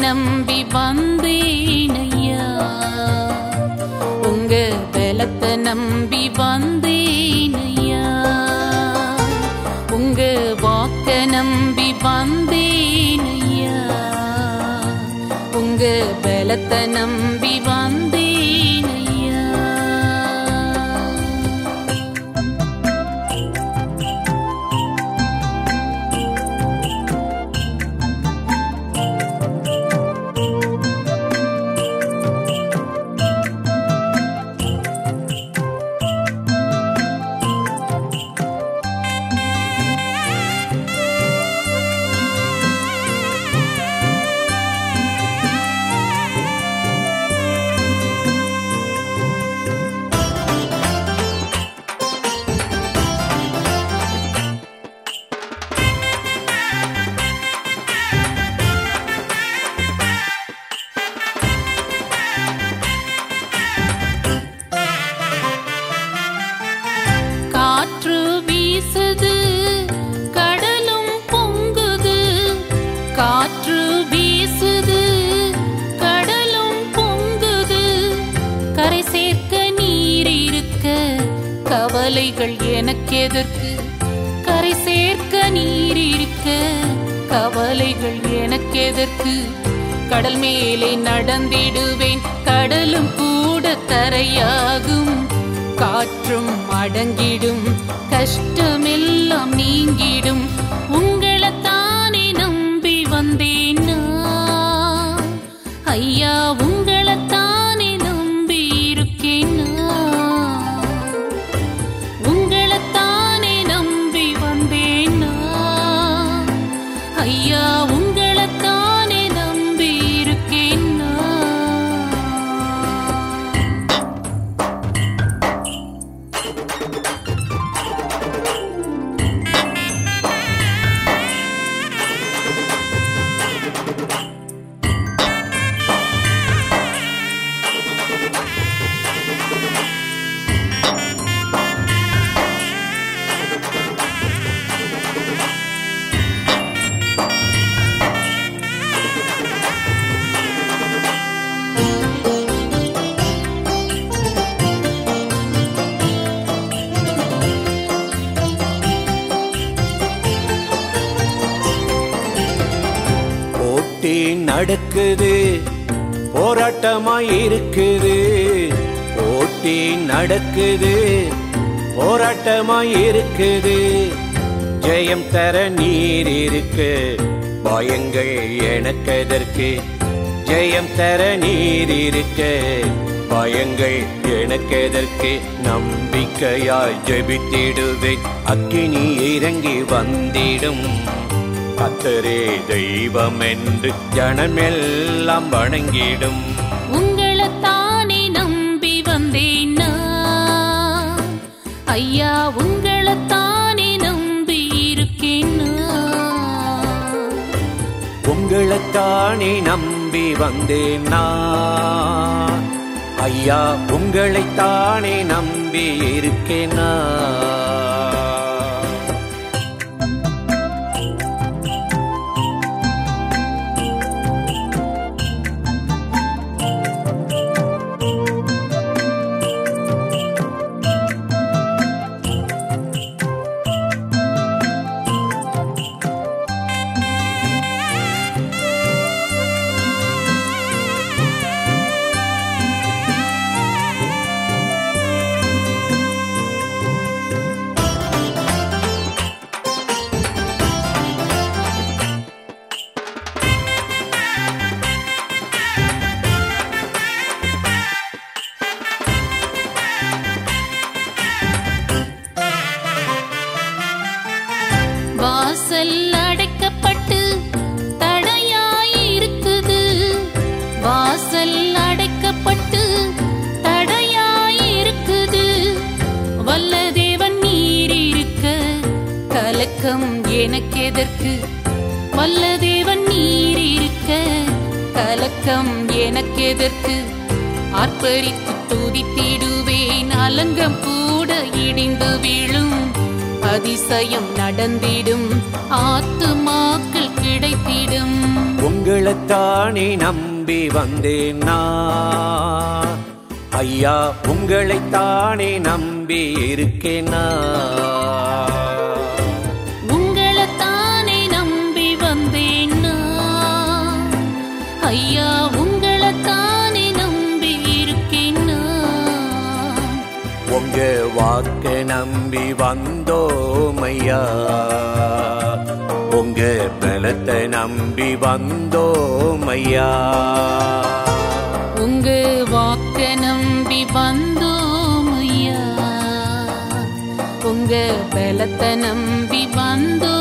நம்பி வந்தேனையா உங்க பலத்தை நம்பி வந்தேனையா உங்க வாக்க நம்பி வந்தேனையா உங்க பலத்தை நம்பி வந்தேனையா காற்று வீசுது கடலும் பொங்குது காற்று வீசுது கடலும் பொங்குது கரை சேர்க்க நீர் இருக்க கவலைகள் எனக்கு எதற்கு கரை சேர்க்க நீர் இருக்க கவலைகள் எனக்கு எதற்கு கடல் மேலே நடந்திடுவேன் கடலும் கூட தரையாகும் காற்றும் அடங்கிடும் கஷ்டமெல்லாம் நீங்கிடும் உங்களைத்தானே நம்பி வந்தேன் நான். ஐயா உங்களைத்தானே நம்பி இருக்கேன் நான். உங்களைத்தானே நம்பி வந்தேன் நான். ஐயா உங்களைத்தானே நம்பி இருக்கேன் நான். போட்டி நடக்குது போராட்டமாய் இருக்குது போட்டி நடக்குது போராட்டமாய் இருக்குது ஜெயம் தர நீர் இருக்கு பயங்கள் எனக்கெதற்கு ஜெயம் தர நீர் இருக்கு பயங்கள் எனக்கெதற்கு நம்பிக்கையாய் ஜெபித்திடுவேன் அக்கினி இறங்கி வந்திடும் கத்தரே தெய்வம் என்று ஜனமெல்லாம் வணங்கிடும் உங்களைத்தானே நம்பி வந்தேன் நான். ஐயா உங்களைத்தானே நம்பி இருக்கேன் நான். உங்களைத்தானே நம்பி வந்தேன் நான் ஐயா உங்களைத்தானே நம்பி இருக்கேன் நான். வாசல் அடைக்கப்பட்டு தடையாய் இருக்குது வாசல் அடைக்கப்பட்டு தடையாய் இருக்குது வல்ல தேவன் நீர் இருக்க கலக்கம் எனக்கு எதற்கு வல்ல தேவன் நீர் இருக்க கலக்கம் எனக்கு எதற்கு ஆர்ப்பரித்து துதித்திடுவேன் அலங்கம் கூட இடிந்து விழும் அதிசயம் நடந்திடும் ஆத்துமாக்கள் கிடைத்திடும் உங்க உங்களைத்தானே நம்பி வந்தேன் நான் ஐயா உங்களைத்தானே நம்பி இருக்கேன் நான். உங்களைத்தானே நம்பி வந்தேன் நான். ஐயா உங்களைத்தானே நம்பி இருக்கேன் நான். உங்க வாக்க நம்பி வந்தோம் ஐயா உங்க பலத்தை நம்பி வந்தோம் ஐயா உங்க வாக்க நம்பி வந்தோம் ஐயா உங்க பலத்தை நம்பி வந்தோம்